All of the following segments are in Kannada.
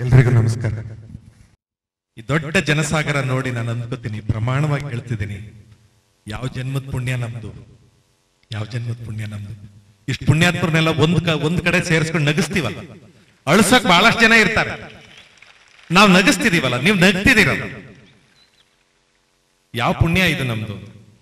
ಎಲ್ರಿಗೂ ನಮಸ್ಕಾರ ಈ ದೊಡ್ಡ ಜನಸಾಗರ ನೋಡಿ ನಾನು ಅನ್ಕೋತೀನಿ ಪ್ರಮಾಣವಾಗಿ ಹೇಳ್ತಿದ್ದೀನಿ ಯಾವ ಜನ್ಮದ ಪುಣ್ಯ ನಮ್ದು ಯಾವ ಜನ್ಮದ ಪುಣ್ಯ ನಮ್ದು ಇಷ್ಟು ಪುಣ್ಯಾತ್ಮರನ್ನೆಲ್ಲ ಒಂದ್ ಕ ಒಂದ್ ಕಡೆ ಸೇರಿಸ್ಕೊಂಡು ನಗಿಸ್ತೀವಲ್ಲ ಅಳ್ಸಕ್ ಬಹಳಷ್ಟು ಜನ ಇರ್ತಾರೆ ನಾವು ನಗಿಸ್ತಿದೀವಲ್ಲ ನೀವು ನಗ್ತಿದ್ದೀರಲ್ಲ ಯಾವ ಪುಣ್ಯ ಇದು ನಮ್ದು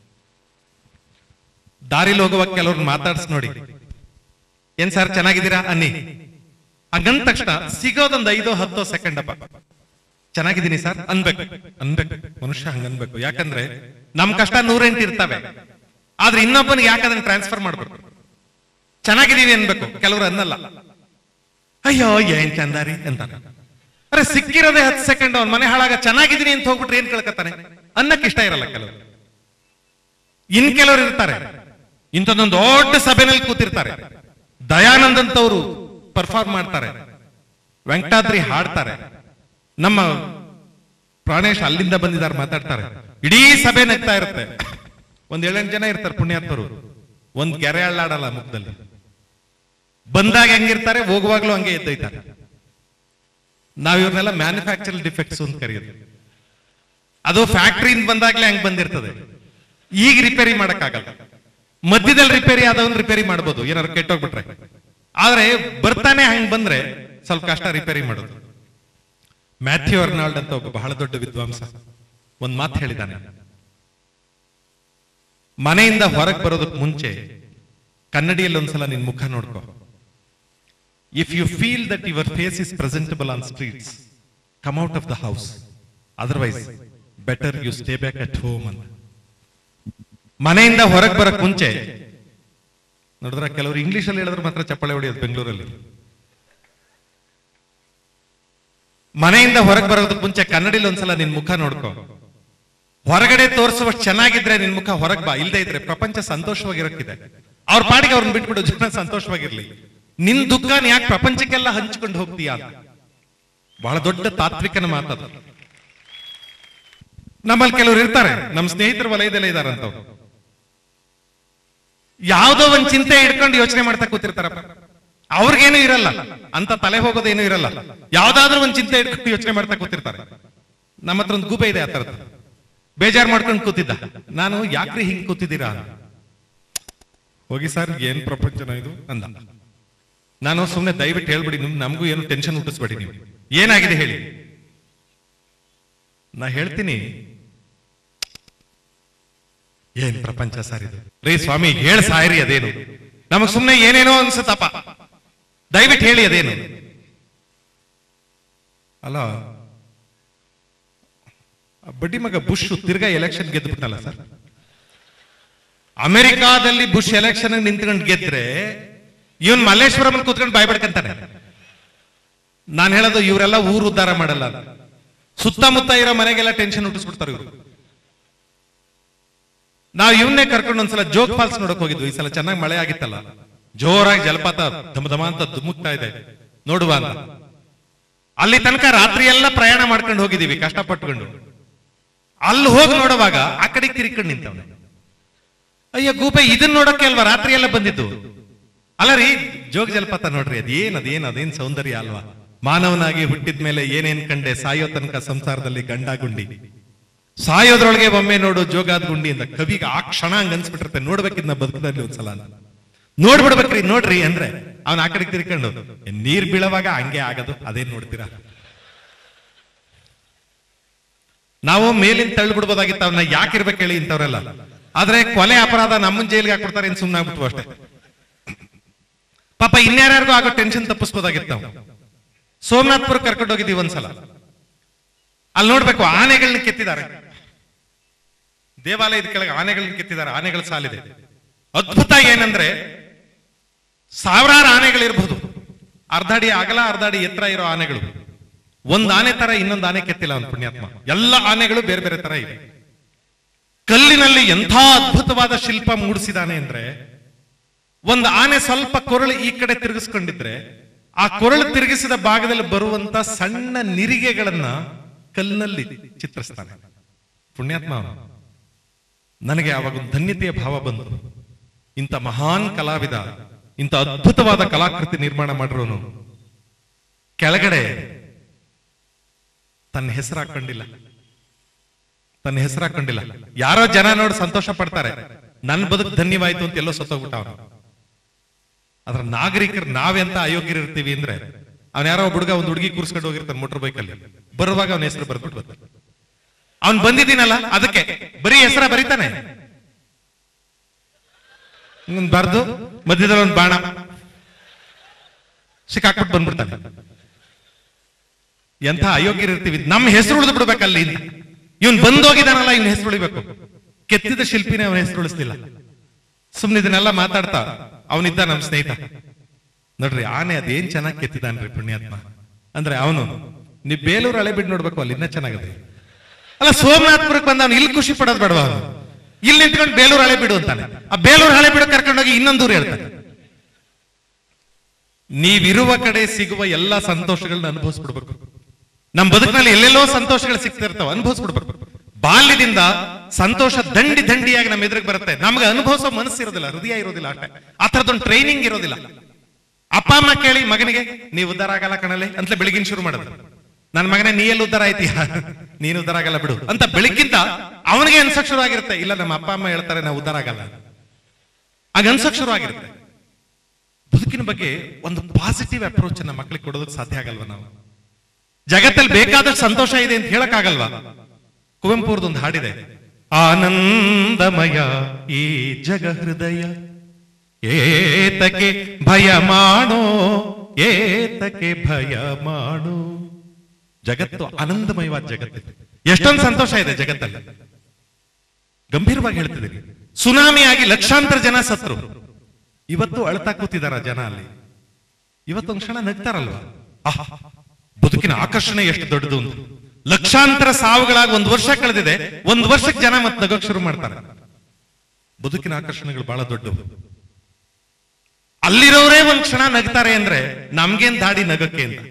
ದಾರಿಲಿ ಹೋಗುವಾಗ ಕೆಲವ್ರು ಮಾತಾಡ್ಸ್ ನೋಡಿ ಏನ್ ಸರ್ ಚೆನ್ನಾಗಿದ್ದೀರಾ ಅನ್ನಿ ಹಂಗಂದ ತಕ್ಷಣ ಸಿಗೋದೊಂದು ಐದೋ ಹತ್ತೋ ಸೆಕೆಂಡ್ ಅಪ್ಪ ಚೆನ್ನಾಗಿದ್ದೀನಿ ಸರ್ ಅನ್ಬೇಕು ಅನ್ಬೇಕು ಮನುಷ್ಯ ಹಂಗ ಅನ್ಬೇಕು ಯಾಕಂದ್ರೆ ನಮ್ ಕಷ್ಟ ನೂರೆಂಟು ಇರ್ತವೆ ಆದ್ರೆ ಇನ್ನೊಬ್ಬನಿಗೆ ಯಾಕೆ ಅದನ್ನ ಟ್ರಾನ್ಸ್ಫರ್ ಮಾಡ್ಬೇಕು ಚೆನ್ನಾಗಿದೀವಿ ಅನ್ಬೇಕು ಕೆಲವರು ಅನ್ನಲ್ಲ ಅಯ್ಯೋ ಏನ್ ಚಂದಾರಿ ಅಂತಾನೆ ಅರೆ ಸಿಕ್ಕಿರೋದೇ ಹತ್ತು ಸೆಕೆಂಡ್ ಅವ್ನ ಮನೆ ಹಾಳಾಗ ಚೆನ್ನಾಗಿದ್ದೀನಿ ಅಂತ ಹೋಗ್ಬಿಟ್ರೆ ಏನ್ ಕೇಳ್ಕತ್ತಾನೆ ಅನ್ನಕ್ಕೆ ಇಷ್ಟ ಇರಲ್ಲ ಕೆಲವರು ಇನ್ ಕೆಲವರು ಇರ್ತಾರೆ ಇಂಥದ್ದೊಂದು ದೊಡ್ಡ ಸಭೆನಲ್ಲಿ ಕೂತಿರ್ತಾರೆ ದಯಾನಂದ್ ಅಂತವರು ಪರ್ಫಾರ್ಮ್ ಮಾಡ್ತಾರೆ ವೆಂಕಟಾದ್ರಿ ಹಾಡ್ತಾರೆ ನಮ್ಮ ಪ್ರಾಣೇಶ್ ಅಲ್ಲಿಂದ ಬಂದಿದ್ದಾರೆ ಮಾತಾಡ್ತಾರೆ ಇಡೀ ಸಭೆ ನಗ್ತಾ ಇರುತ್ತೆ ಒಂದ್ ಏಳೆಂಟು ಜನ ಇರ್ತಾರೆ ಪುಣ್ಯಾತ್ಮರು ಒಂದ್ ಗೆರೆ ಅಳ್ಳಾಡಲ್ಲ ಮುಖದಲ್ಲಿ ಬಂದಾಗ ಹೆಂಗಿರ್ತಾರೆ ಹೋಗುವಾಗ್ಲೂ ಹಂಗೆ ಎದ್ದೈತಾರೆ ನಾವ್ ಇವ್ರನ್ನೆಲ್ಲ ಮ್ಯಾನುಫ್ಯಾಕ್ಚರ್ ಡಿಫೆಕ್ಟ್ಸ್ ಅಂತ ಕರೆಯೋದು ಅದು ಫ್ಯಾಕ್ಟ್ರಿಯಿಂದ ಬಂದಾಗ್ಲೇ ಹಂಗ್ ಬಂದಿರ್ತದೆ ಈಗ ರಿಪೇರಿ ಮಾಡಕ್ಕಾಗಲ್ಲ ಮಧ್ಯದಲ್ಲಿ ರಿಪೇರಿ ಆದವನ್ ರಿಪೇರಿ ಮಾಡ್ಬೋದು ಏನಾದ್ರು ಕೆಟ್ಟೋಗ್ಬಿಟ್ರೆ ಆದ್ರೆ ಬರ್ತಾನೆ ಹಂಗ್ ಬಂದ್ರೆ ಸ್ವಲ್ಪ ಕಷ್ಟ ರಿಪೇರಿ ಮಾಡೋದು ಮ್ಯಾಥ್ಯೂ ಅರ್ನಾಲ್ಡ್ ಅಂತ ಒಬ್ಬ ಬಹಳ ದೊಡ್ಡ ವಿದ್ವಾಂಸ ಒಂದ್ ಮಾತು ಹೇಳಿದಾನೆ ಮನೆಯಿಂದ ಹೊರಗೆ ಬರೋದಕ್ಕೆ ಮುಂಚೆ ಕನ್ನಡಿಯಲ್ಲಿ ಒಂದ್ಸಲ ನಿನ್ ಮುಖ ನೋಡ್ಕೋ if you feel that your face is presentable on streets come out of the house otherwise better you stay back at home ಅಂತ ಮನೆಯಿಂದ ಹೊರಗೆ ಬರಕ್ ಮುಂಚೆ ನೋಡಿದ್ರ ಕೆಲವರು ಇಂಗ್ಲಿಷ್ ಅಲ್ಲಿ ಹೇಳಿದ್ರೆ ಮಾತ್ರ ಚಪ್ಪಾಳೆ ಹೊಡೆಯೋದು ಬೆಂಗಳೂರಲ್ಲಿ ಮನೆಯಿಂದ ಹೊರಗೆ ಬರೋದಕ್ಕೆ ಮುಂಚೆ ಕನ್ನಡಿಲಿ ಒಂದ್ಸಲ ನಿನ್ ಮುಖ ನೋಡ್ಕೋ ಹೊರಗಡೆ ತೋರಿಸುವಷ್ಟು ಚೆನ್ನಾಗಿದ್ರೆ ನಿನ್ ಮುಖ ಹೊರಗ್ ಬಾ ಇಲ್ದೇ ಇದ್ರೆ ಪ್ರಪಂಚ ಸಂತೋಷವಾಗಿರಕ್ಕಿದೆ ಅವ್ರ ಪಾಡಿಗೆ ಅವ್ರನ್ನ ಬಿಟ್ಬಿಡು ಜನ ಸಂತೋಷವಾಗಿರ್ಲಿ ನಿನ್ ದುಃಖನ ಯಾಕೆ ಪ್ರಪಂಚಕ್ಕೆಲ್ಲ ಹಂಚ್ಕೊಂಡು ಹೋಗ್ತೀಯಾ ಅಂತ ಬಹಳ ದೊಡ್ಡ ತಾತ್ವಿಕನ ಮಾತದು ನಮ್ಮಲ್ಲಿ ಕೆಲವರು ಇರ್ತಾರೆ ನಮ್ಮ ಸ್ನೇಹಿತರ ವಲಯದಲ್ಲೇ ಇದಾರಂತವ್ರು ಯಾವ್ದೋ ಒಂದ್ ಚಿಂತೆ ಇಟ್ಕೊಂಡು ಯೋಚನೆ ಮಾಡ್ತಾ ಕೂತಿರ್ತಾರಪ್ಪ ಅವ್ರಿಗೇನು ಇರಲ್ಲ ಅಂತ ತಲೆ ಹೋಗೋದೇನು ಇರಲ್ಲ ಯಾವ್ದಾದ್ರೂ ಒಂದ್ ಚಿಂತೆ ಇಟ್ಕೊಂಡು ಯೋಚನೆ ಮಾಡ್ತಾ ಕೂತಿರ್ತಾರೆ ನಮ್ಮ ಹತ್ರ ಒಂದು ಗೂಬೆ ಇದೆ ಆ ತರದ್ದು ಬೇಜಾರ್ ಮಾಡ್ಕೊಂಡು ಕೂತಿದ್ದ ನಾನು ಯಾಕ್ರಿ ಹಿಂಗ್ ಕೂತಿದ್ದೀರಾ ಅಂತ. ಹೋಗಿ ಸರ್ ಏನ್ ಪ್ರಪಂಚನ ಇದು ಅಂದ ನಾನು ಸುಮ್ನೆ ದಯವಿಟ್ಟು ಹೇಳ್ಬಿಡಿ ನಿಮ್ ನಮಗೂ ಏನು ಟೆನ್ಷನ್ ಹುಟ್ಟಿಸ್ಬೇಡಿ ನೀವು ಏನಾಗಿದೆ ಹೇಳಿ ನಾ ಹೇಳ್ತೀನಿ ಏನ್ ಪ್ರಪಂಚ ಸರ್ ಇದು ರೀ ಸ್ವಾಮಿ ಹೇಳ್ ಸಾಯ್ರಿ ಅದೇನು ನಮಗ್ ಸುಮ್ನೆ ಏನೇನೋ ಅನ್ಸುತ್ತಪ್ಪ ದಯವಿಟ್ಟು ಹೇಳಿ ಅದೇನು ಅಲ್ಲ ಆ ಬಡ್ಡಿ ಮಗ ಬುಷ್ ತಿರ್ಗಾ ಎಲೆಕ್ಷನ್ ಗೆದ್ಬಿಟ್ಟಲ್ಲ ಸರ್ ಅಮೆರಿಕಾದಲ್ಲಿ ಬುಷ್ ಎಲೆಕ್ಷನ್ ನಿಂತ್ಕೊಂಡು ಗೆದ್ರೆ ಇವನ್ ಮಲ್ಲೇಶ್ವರಂ ಕೂತ್ಕೊಂಡು ಬಾಯ್ ಬಡ್ಕಂತಾನೆ ನಾನು ಹೇಳೋದು ಇವರೆಲ್ಲ ಊರು ಉದ್ಧಾರ ಮಾಡಲ್ಲ ಅಂತ. ಸುತ್ತಮುತ್ತ ಇರೋ ಮನೆಗೆಲ್ಲ ಟೆನ್ಷನ್ ಹುಟ್ಟಿಸ್ಬಿಡ್ತಾರೆ ಇವರು ನಾವು ಇವನ್ನೇ ಕರ್ಕೊಂಡು ಒಂದ್ಸಲ ಜೋಗ್ ಫಾಲ್ಸ್ ನೋಡಕ್ ಹೋಗಿದ್ವಿ ಈ ಸಲ ಚೆನ್ನಾಗಿ ಮಳೆ ಆಗಿತ್ತಲ್ಲ ಜೋರಾಗಿ ಜಲಪಾತ ಧಮ ಧಮ ಅಂತ ಧುಮುಕ್ತಾ ಇದೆ ನೋಡುವ ಅಂತ ಅಲ್ಲಿ ತನಕ ರಾತ್ರಿ ಎಲ್ಲ ಪ್ರಯಾಣ ಮಾಡ್ಕೊಂಡು ಹೋಗಿದೀವಿ ಕಷ್ಟಪಟ್ಕೊಂಡು ಅಲ್ಲಿ ಹೋಗಿ ನೋಡುವಾಗ ಆ ಕಡೆ ತಿರ್ಕೊಂಡು ನಿಂತವನೆ ಅಯ್ಯ ಗೂಬೆ ಇದನ್ನ ನೋಡಕ್ಕೆ ಅಲ್ವಾ ರಾತ್ರಿ ಎಲ್ಲ ಬಂದಿದ್ದು ಅಲ್ಲ ರೀ ಜೋಗ ಜಲಪಾತ ನೋಡ್ರಿ ಅದೇನ್ ಅದೇನ್ ಅದೇನ್ ಸೌಂದರ್ಯ ಅಲ್ವಾ ಮಾನವನಾಗಿ ಹುಟ್ಟಿದ ಮೇಲೆ ಏನೇನ್ ಕಂಡೆ ಸಾಯೋ ತನಕ ಸಂಸಾರದಲ್ಲಿ ಗಂಡ ಗುಂಡಿ ಸಾಯೋದ್ರೊಳಗೆ ಒಮ್ಮೆ ನೋಡು ಜೋಗಾದ್ ಗುಂಡಿ ಅಂತ ಕವಿಗೆ ಆ ಕ್ಷಣ ಹಂಗ ಅನ್ಸ್ಬಿಟ್ಟಿರುತ್ತೆ ನೋಡ್ಬೇಕಿದ್ನ ಬದುಕದಲ್ಲಿ ಒಂದ್ಸಲ ಅಂತ ನೋಡ್ಬಿಡ್ಬೇಕ್ರಿ ನೋಡ್ರಿ ಅಂದ್ರೆ ಅವನ್ ಆ ಕಡೆ ತಿರ್ಕೊಂಡು "ಏ, ನೀರ್ ಬೀಳವಾಗ ಹಂಗೆ ಆಗದು ಅದೇನ್ ನೋಡ್ತೀರಾ ನಾವು ಮೇಲಿಂದ ತಳ್ಳಿ ಬಿಡ್ಬೋದಾಗಿತ್ತು ಅವನ್ನ ಯಾಕಿರ್ಬೇಕು ಹೇಳಿ ಇಂಥವ್ರೆಲ್ಲ ಆದ್ರೆ ಕೊಲೆ ಅಪರಾಧ ನಮ್ಮನ್ ಜೈಲಿಗೆ ಹಾಕ್ಬಿಡ್ತಾರೆ ಏನ್ ಸುಮ್ಮನೆ ಆಗ್ಬಿಟ್ವು ಅಷ್ಟೇ ಪಾಪ ಇನ್ಯಾರ್ಯಾರಿಗೂ ಆಗೋ ಟೆನ್ಷನ್ ತಪ್ಪಿಸ್ಬೋದಾಗಿತ್ತು ನಾವು ಸೋಮನಾಥ್ಪುರ ಕರ್ಕೊಂಡು ಹೋಗಿದ್ದೀವಿ ಒಂದ್ಸಲ ಅಲ್ಲಿ ನೋಡ್ಬೇಕು ಆನೆಗಳನ್ನ ಕೆತ್ತಿದ್ದಾರೆ ದೇವಾಲಯದ ಕೆಳಗೆ ಆನೆಗಳನ್ನ ಕೆತ್ತಿದ್ದಾರೆ ಆನೆಗಳ ಸಾಲಿದೆ ಅದ್ಭುತ ಏನಂದ್ರೆ ಸಾವಿರಾರು ಆನೆಗಳಿರ್ಬಹುದು ಅರ್ಧ ಅಡಿ ಅಗಲ ಅರ್ಧ ಅಡಿ ಎತ್ತರ ಇರೋ ಆನೆಗಳು ಒಂದ್ ಆನೆ ತರ ಇನ್ನೊಂದು ಆನೆ ಕೆತ್ತಿಲ್ಲ ಒಂದು ಪುಣ್ಯಾತ್ಮ ಎಲ್ಲ ಆನೆಗಳು ಬೇರೆ ಬೇರೆ ತರ ಇವೆ ಕಲ್ಲಿನಲ್ಲಿ ಎಂಥ ಅದ್ಭುತವಾದ ಶಿಲ್ಪ ಮೂಡಿಸಿದಾನೆ ಅಂದ್ರೆ ಒಂದು ಆನೆ ಸ್ವಲ್ಪ ಕೊರಳು ಈ ಕಡೆ ತಿರುಗಿಸ್ಕೊಂಡಿದ್ರೆ ಆ ಕೊರಳು ತಿರುಗಿಸಿದ ಭಾಗದಲ್ಲಿ ಬರುವಂತ ಸಣ್ಣ ನಿರಿಗೆಗಳನ್ನ ಕಲ್ಲಿನಲ್ಲಿ ಚಿತ್ರಿಸ್ತಾನೆ ಪುಣ್ಯಾತ್ಮ ಅವನು. ನನಗೆ ಆವಾಗ ಒಂದು ಧನ್ಯತೆಯ ಭಾವ ಬಂತು ಇಂಥ ಮಹಾನ್ ಕಲಾವಿದ ಇಂಥ ಅದ್ಭುತವಾದ ಕಲಾಕೃತಿ ನಿರ್ಮಾಣ ಮಾಡಿರೋನು ಕೆಳಗಡೆ ತನ್ನ ಹೆಸರು ಹಾಕೊಂಡಿಲ್ಲ ತನ್ನ ಹೆಸರು ಹಾಕೊಂಡಿಲ್ಲ ಯಾರೋ ಜನ ನೋಡಿ ಸಂತೋಷ ಪಡ್ತಾರೆ ನನ್ನ ಬದುಕು ಧನ್ಯವಾಯ್ತು ಅಂತ ಎಲ್ಲೋ ಸತ್ತೋಗ್ಬಿಟ್ಟ ಅವನು ಅದ್ರ ನಾಗರಿಕರು ನಾವೆಂತ ಅಯೋಗ್ಯರು ಇರ್ತೀವಿ ಅಂದ್ರೆ ಅವ್ನ ಯಾರೋ ಒಬ್ಬ ಹುಡುಗ ಒಂದು ಹುಡುಗಿ ಕೂರ್ಸ್ಕೊಂಡು ಹೋಗಿರ್ತಾನೆ ಮೋಟರ್ ಬೈಕ್ ಅಲ್ಲಿ ಬರುವಾಗ ಅವನ ಹೆಸರು ಬರ್ಬಿಟ್ಟು ಬರ್ತಾನೆ ಅವ್ನ್ ಬಂದಿದ್ದೀನಲ್ಲ ಅದಕ್ಕೆ ಬರೀ ಹೆಸರ ಬರೀತಾನೆ ಹಿಂಗ್ ಬರ್ದು ಮಧ್ಯದಲ್ಲಿ ಒಂದು ಬಾಣ ಸಿಕ್ಕಾಕ್ಬಿಟ್ಟು ಬಂದ್ಬಿಡ್ತಾನೆ ಎಂಥ ಅಯೋಗ್ಯರು ಇರ್ತೀವಿ ನಮ್ಮ ಹೆಸರು ಉಳಿದು ಬಿಡ್ಬೇಕು ಅಲ್ಲಿ ಇವನ್ ಬಂದೋಗಿದಾನಲ್ಲ ಇವನ್ ಹೆಸರು ಉಳಿಬೇಕು ಕೆತ್ತಿದ ಶಿಲ್ಪಿನೇ ಅವನ ಹೆಸರು ಉಳಿಸ್ಲಿಲ್ಲ ಸುಮ್ನೆ ಇದನ್ನೆಲ್ಲ ಮಾತಾಡ್ತಾ ಅವನಿದ್ದ ನಮ್ಮ ಸ್ನೇಹಿತ ನೋಡ್ರಿ ಆನೆ ಅದೇನ್ ಚೆನ್ನಾಗಿ ಕೆತ್ತಿದಾನ್ರಿ ಪುಣ್ಯಾತ್ಮ ಅಂದ್ರೆ ಅವನು ನೀವ್ ಬೇಲೂರು ಹಳೆ ಬಿಟ್ಟು ನೋಡ್ಬೇಕು ಅಲ್ಲಿ ಇನ್ನ ಚೆನ್ನಾಗದೆ ಅಲ್ಲ ಸೋಮನಾಥ್ಪುರಕ್ಕೆ ಬಂದ ಅವ್ನು ಇಲ್ಲಿ ಖುಷಿ ಪಡೋದು ಬೇಡವಾ ಅವನು ಇಲ್ಲಿ ನಿಂತ್ಕೊಂಡು ಬೇಲೂರು ಹಳೆ ಬಿಡು ಅಂತಾನೆ ಆ ಬೇಲೂರು ಹಳೆ ಬಿಡು ಕರ್ಕೊಂಡೋಗಿ ಇನ್ನೊಂದು ದೂರ ಹೇಳ್ತಾನೆ ನೀವಿರುವ ಕಡೆ ಸಿಗುವ ಎಲ್ಲಾ ಸಂತೋಷಗಳನ್ನ ಅನುಭವಿಸ್ಬಿಡ್ಬೇಕು ನಮ್ ಬದುಕಿನಲ್ಲಿ ಎಲ್ಲೆಲ್ಲೋ ಸಂತೋಷಗಳು ಸಿಗ್ತಿರ್ತಾವ ಅನುಭವಿಸ್ಬಿಡ್ಬೇಕು ಬಾಲ್ಯದಿಂದ ಸಂತೋಷ ದಂಡಿ ದಂಡಿಯಾಗಿ ನಮ್ಮ ಎದುರಿಗೆ ಬರುತ್ತೆ ನಮ್ಗೆ ಅನುಭವಿಸೋ ಮನಸ್ಸು ಇರೋದಿಲ್ಲ ಹೃದಯ ಇರೋದಿಲ್ಲ ಅಷ್ಟೇ ಆ ಥರದೊಂದು ಟ್ರೈನಿಂಗ್ ಇರೋದಿಲ್ಲ ಅಪ್ಪ ಅಮ್ಮ ಕೇಳಿ ಮಗನಿಗೆ ನೀವು ಉದ್ಧಾರ ಆಗಲ್ಲ ಕಣಲೆ ಅಂತಲೇ ಬೆಳಗಿನ ಶುರು ಮಾಡೋದು ನನ್ನ ಮಗನೇ ನೀ ಎಲ್ಲಿ ಉದ್ಧಾರ ಆಯ್ತೀಯ ನೀನು ಉದ್ಧಾರ ಆಗಲ್ಲ ಬಿಡು ಅಂತ ಬೆಳಗ್ಗಿಂತ ಅವನಿಗೆ ಅನ್ಸಕ್ ಶುರು ಆಗಿರುತ್ತೆ ಇಲ್ಲ ನಮ್ಮ ಅಪ್ಪ ಅಮ್ಮ ಹೇಳ್ತಾರೆ ನಾವು ಉದ್ಧಾರ ಆಗಲ್ಲ ಆಗ ಅನ್ಸಕ್ ಶುರು ಆಗಿರುತ್ತೆ ಬದುಕಿನ ಬಗ್ಗೆ ಒಂದು ಪಾಸಿಟಿವ್ ಅಪ್ರೋಚ್ ಅನ್ನ ಮಕ್ಕಳಿಗೆ ಕೊಡೋದಕ್ಕೆ ಸಾಧ್ಯ ಆಗಲ್ವಾ ನಾವು ಜಗತ್ತಲ್ಲಿ ಬೇಕಾದಷ್ಟು ಸಂತೋಷ ಇದೆ ಅಂತ ಹೇಳಕ್ಕಾಗಲ್ವಾ ಕುವೆಂಪು ಅವ್ರದ್ದೊಂದು ಹಾಡಿದೆ ಆನಂದಮಯ ಈ ಜಗ ಹೃದಯ ಏತಕ್ಕೆ ಭಯ ಮಾಡೋ ಏತಕ್ಕೆ ಭಯ ಮಾಡು ಜಗತ್ತು ಆನಂದಮಯವಾದ ಜಗತ್ತಿದೆ ಎಷ್ಟೊಂದು ಸಂತೋಷ ಇದೆ ಜಗತ್ತಲ್ಲಿ ಗಂಭೀರವಾಗಿ ಹೇಳ್ತಿದ್ದೀನಿ ಸುನಾಮಿ ಆಗಿ ಲಕ್ಷಾಂತರ ಜನ ಸತ್ರು ಇವತ್ತು ಅಳ್ತಾ ಕೂತಿದಾರ ಜನ ಅಲ್ಲಿ ಇವತ್ತೊಂದು ಕ್ಷಣ ನಗ್ತಾರಲ್ವಾ ಆಹ್, ಬದುಕಿನ ಆಕರ್ಷಣೆ ಎಷ್ಟು ದೊಡ್ಡದು ಅಂತ ಲಕ್ಷಾಂತರ ಸಾವುಗಳಾಗಿ ಒಂದು ವರ್ಷ ಕಳೆದಿದೆ ಒಂದು ವರ್ಷಕ್ಕೆ ಜನ ಮತ್ತೆ ನಗಕ್ ಶುರು ಮಾಡ್ತಾರೆ ಬದುಕಿನ ಆಕರ್ಷಣೆಗಳು ಬಹಳ ದೊಡ್ಡವು ಅಲ್ಲಿರೋರೇ ಒಂದ್ ಕ್ಷಣ ನಗ್ತಾರೆ ಅಂದ್ರೆ ನಮ್ಗೇನ್ ದಾಡಿ ನಗಕ್ಕೆ ಅಂತ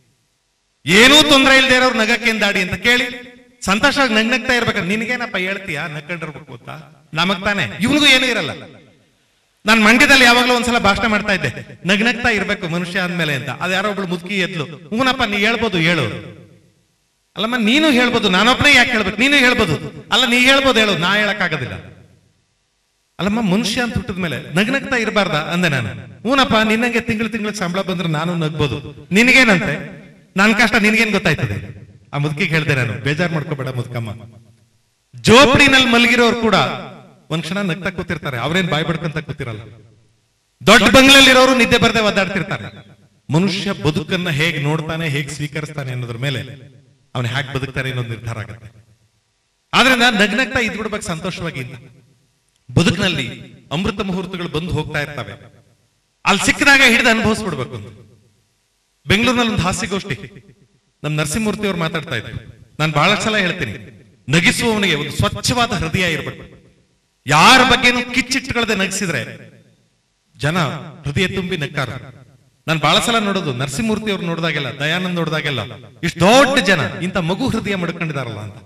ಏನೂ ತೊಂದರೆ ಇಲ್ದೇ ಇರೋರು ನಗಕ್ಕೇನ್ ದಾಡಿ ಅಂತ ಕೇಳಿ ಸಂತೋಷವಾಗಿ ನಗ್ ನಗ್ತಾ ಇರ್ಬೇಕು ನಿನಗೇನಪ್ಪ ಹೇಳ್ತೀಯಾ ನಕ್ಕೊಂಡಿರ್ಬೇಕು ಅಂತ ನಮಗ್ ತಾನೆ ಇವನಿಗೂ ಏನೂ ಇರಲ್ಲ ನಾನು ಮಂಡ್ಯದಲ್ಲಿ ಯಾವಾಗ್ಲೂ ಒಂದ್ಸಲ ಭಾಷಣ ಮಾಡ್ತಾ ಇದ್ದೆ ನಗ್ನಗ್ತಾ ಇರ್ಬೇಕು ಮನುಷ್ಯ ಅಂದ್ಮೇಲೆ ಅಂತ ಅದ್ ಯಾರೋ ಒಬ್ಳು ಮುದುಕಿ ಎದ್ಲು ಹೂನಪ್ಪ ನೀ ಹೇಳ್ಬೋದು ಹೇಳು ಅಲ್ಲಮ್ಮ ನೀನು ಹೇಳ್ಬೋದು ನಾನೊಬ್ಬನೇ ಯಾಕೆ ಹೇಳ್ಬೇಕು ನೀನು ಹೇಳ್ಬೋದು ಅಲ್ಲ ನೀ ಹೇಳ್ಬೋದು ಹೇಳು ನಾ ಹೇಳಕ್ ಆಗೋದಿಲ್ಲ ಅಲ್ಲಮ್ಮ ಮನುಷ್ಯ ಅಂತ ಹುಟ್ಟಿದ ಮೇಲೆ ನಗ್ನಗ್ತಾ ಇರಬಾರ್ದ ಅಂದೆ ನಾನು ಹೂನಪ್ಪ ನಿನ್ನಂಗೆ ತಿಂಗಳು ತಿಂಗಳಿಗೆ ಸಂಬಳ ಬಂದ್ರೆ ನಾನು ನಗ್ಬೋದು ನಿನಗೇನಂತೆ ನನ್ ಕಷ್ಟ ನಿನಗೇನ್ ಗೊತ್ತಾಯ್ತದೆ ಆ ಮುದುಕಿಗೆ ಹೇಳ್ದೆ ನಾನು ಬೇಜಾರ್ ಮಾಡ್ಕೋಬೇಡ ಮುದುಕಮ್ಮ ಜೋಪಡಿನಲ್ಲಿ ಮಲಗಿರೋರು ಕೂಡ ಒಂದ್ ಕ್ಷಣ ನಗ್ತಾ ಕೂತಿರ್ತಾರೆ ಅವ್ರೇನ್ ಬಾಯ್ ಬಡ್ಕೊಂತ ಕೂತಿರಲ್ಲ ದೊಡ್ಡ ಬಂಗ್ಲಲ್ಲಿರೋರು ನಿದ್ದೆ ಬರ್ದೆ ಒದ್ದಾಡ್ತಿರ್ತಾರೆ ಮನುಷ್ಯ ಬದುಕನ್ನ ಹೇಗ್ ನೋಡ್ತಾನೆ ಹೇಗ್ ಸ್ವೀಕರಿಸ್ತಾನೆ ಅನ್ನೋದ್ರ ಮೇಲೆ ಅವನು ಹ್ಯಾಕ್ ಬದುಕ್ತಾನೆ ಅನ್ನೋದು ನಿರ್ಧಾರ ಆಗುತ್ತೆ ಆದ್ರಿಂದ ನಗ್ನಗ್ತಾ ಇದ್ಬಿಡ್ಬೇಕು ಸಂತೋಷವಾಗಿ ಅಂತ ಬದುಕಿನಲ್ಲಿ ಅಮೃತ ಮುಹೂರ್ತಗಳು ಬಂದು ಹೋಗ್ತಾ ಇರ್ತವೆ ಅಲ್ಲಿ ಸಿಕ್ಕಿದಾಗ ಹಿಡಿದು ಅನುಭವಿಸ್ಬಿಡ್ಬೇಕು ಅಂತ ಬೆಂಗಳೂರಿನಲ್ಲಿ ಒಂದು ಹಾಸ್ಯಗೋಷ್ಠಿ ನಮ್ ನರಸಿಂಹಮೂರ್ತಿ ಅವ್ರು ಮಾತಾಡ್ತಾ ಇದ್ರು ನಾನು ಬಹಳಷ್ಟು ಸಲ ಹೇಳ್ತೀನಿ ನಗಿಸುವವನಿಗೆ ಒಂದು ಸ್ವಚ್ಛವಾದ ಹೃದಯ ಇರಬೇಕು ಯಾರ ಬಗ್ಗೆನೂ ಕಿಚ್ಚಿಟ್ಟುಗಳದೆ ನಗಿಸಿದ್ರೆ ಜನ ಹೃದಯ ತುಂಬಿ ನಕ್ಕಾರ ನಾನು ಬಹಳ ಸಲ ನೋಡೋದು ನರಸಿಂಹಮೂರ್ತಿ ಅವ್ರು ನೋಡಿದಾಗೆಲ್ಲ ದಯಾನಂದ್ ನೋಡಿದಾಗೆಲ್ಲ ಇಷ್ಟು ದೊಡ್ಡ ಜನ ಇಂಥ ಮಗು ಹೃದಯ ಮಡ್ಕೊಂಡಿದಾರಲ್ಲ ಅಂತ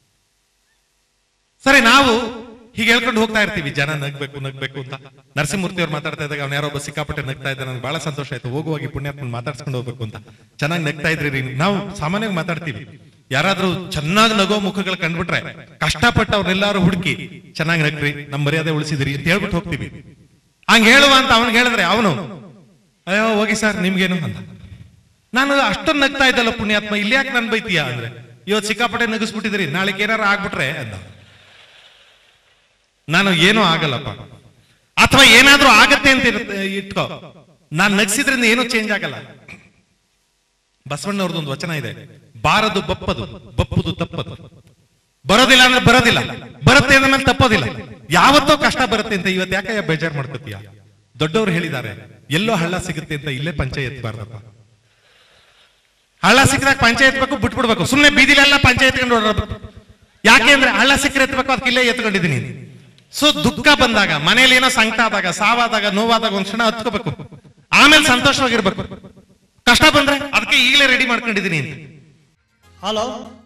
ಸರಿ ನಾವು ಹೀಗೆ ಹೇಳ್ಕೊಂಡು ಹೋಗ್ತಾ ಇರ್ತೀವಿ ಜನ ನಗ್ಬೇಕು ನಗ್ಬೇಕು ಅಂತ ನರಸಿಂಹಮೂರ್ತಿ ಅವ್ರು ಮಾತಾಡ್ತಾ ಇದ್ದಾಗ ಅವ್ನು ಯಾರೋ ಒಬ್ಬ ಸಿಕ್ಕಾಪಟ್ಟೆ ನಗ್ತಾ ಇದ್ದ ನನಗೆ ಬಹಳ ಸಂತೋಷ ಆಯ್ತು ಹೋಗುವಾಗಿ ಪುಣ್ಯಾತ್ಮನ್ ಮಾತಾಡ್ಸ್ಕೊಂಡು ಹೋಗ್ಬೇಕು ಅಂತ ಚೆನ್ನಾಗಿ ನಗ್ತಾ ಇದ್ರಿ ನೀವು. ನಾವು ಸಾಮಾನ್ಯವಾಗಿ ಮಾತಾಡ್ತೀವಿ ಯಾರಾದ್ರೂ ಚೆನ್ನಾಗಿ ನಗೋ ಮುಖಗಳು ಕಂಡ್ಬಿಟ್ರೆ ಕಷ್ಟಪಟ್ಟು ಅವ್ರನ್ನೆಲ್ಲಾರು ಹುಡುಕಿ ಚೆನ್ನಾಗಿ ನಗ್ರಿ ನಮ್ಮ ಮರ್ಯಾದೆ ಉಳಿಸಿದ್ರಿ ಅಂತ ಹೇಳ್ಬಿಟ್ಟು ಹೋಗ್ತೀವಿ ಹಂಗ ಹೇಳುವ ಅಂತ ಅವನಿಗೆ ಹೇಳಿದ್ರೆ ಅವನು ಅಯ್ಯೋ ಹೋಗಿ ಸರ್ ನಿಮ್ಗೇನು ಅಂತ ನಾನು ಅಷ್ಟೊಂದು ನಗ್ತಾ ಇದ್ದಲ್ಲ ಪುಣ್ಯಾತ್ಮ ಇಲ್ಲಿ ಯಾಕೆ ನನ್ ಬೈತೀಯ ಅಂದ್ರೆ ಇವತ್ತು ಸಿಕ್ಕಾಪಟ್ಟೆ ನಗಿಸ್ಬಿಟ್ಟಿದ್ರಿ ನಾಳೆಗೆ ಏನಾರ ಆಗ್ಬಿಟ್ರೆ ಅಂದ ನಾನು ಏನೂ ಆಗಲ್ಲಪ್ಪ ಅಥವಾ ಏನಾದ್ರೂ ಆಗತ್ತೆ ಅಂತ ಇರುತ್ತೆ ಇಟ್ಕೋ ನಾನ್ ನಗ್ಸಿದ್ರಿಂದ ಏನೂ ಚೇಂಜ್ ಆಗಲ್ಲ ಬಸವಣ್ಣವ್ರದೊಂದು ವಚನ ಇದೆ ಬಾರದು ಬಪ್ಪದು ಬಪ್ಪುದು ತಪ್ಪದು ಬರೋದಿಲ್ಲ ಅಂದ್ರೆ ಬರೋದಿಲ್ಲ ಬರುತ್ತೆ ಅಂದ ಮೇಲೆ ತಪ್ಪೋದಿಲ್ಲ ಯಾವತ್ತೋ ಕಷ್ಟ ಬರುತ್ತೆ ಅಂತ ಇವತ್ತು ಯಾಕೆ ಬೇಜಾರ್ ಮಾಡ್ಕೋತೀಯ ದೊಡ್ಡವರು ಹೇಳಿದ್ದಾರೆ ಎಲ್ಲೋ ಹಳ್ಳ ಸಿಗುತ್ತೆ ಅಂತ ಇಲ್ಲೇ ಪಂಚಾಯತ್ ಬಾರ್ದಪ್ಪ ಹಳ್ಳ ಸಿಕ್ಕಿದಾಗ ಪಂಚಾಯತ್ ಬೇಕು ಬಿಟ್ಬಿಡ್ಬೇಕು ಸುಮ್ಮನೆ ಬೀದಿಲೆಲ್ಲ ಪಂಚಾಯತ್ ಯಾಕೆ ಅಂದ್ರೆ ಹಳ್ಳ ಸಿಕ್ಕರೆ ಎತ್ಬೇಕು ಅದಕ್ಕೆ ಇಲ್ಲೇ ಎತ್ಕೊಂಡಿದ್ದೀನಿ ಸೊ ದುಃಖ ಬಂದಾಗ ಮನೇಲಿ ಏನೋ ಸಂಕಟ ಆದಾಗ ಸಾವಾದಾಗ ನೋವಾದಾಗ ಒಂದ್ ಕ್ಷಣ ಹತ್ಕೋಬೇಕು ಆಮೇಲೆ ಸಂತೋಷವಾಗಿರ್ಬೇಕು ಕಷ್ಟ ಬಂದ್ರೆ ಅದಕ್ಕೆ ಈಗಲೇ ರೆಡಿ ಮಾಡ್ಕೊಂಡಿದ್ದೀನಿ ಅಂತ ಹಲೋ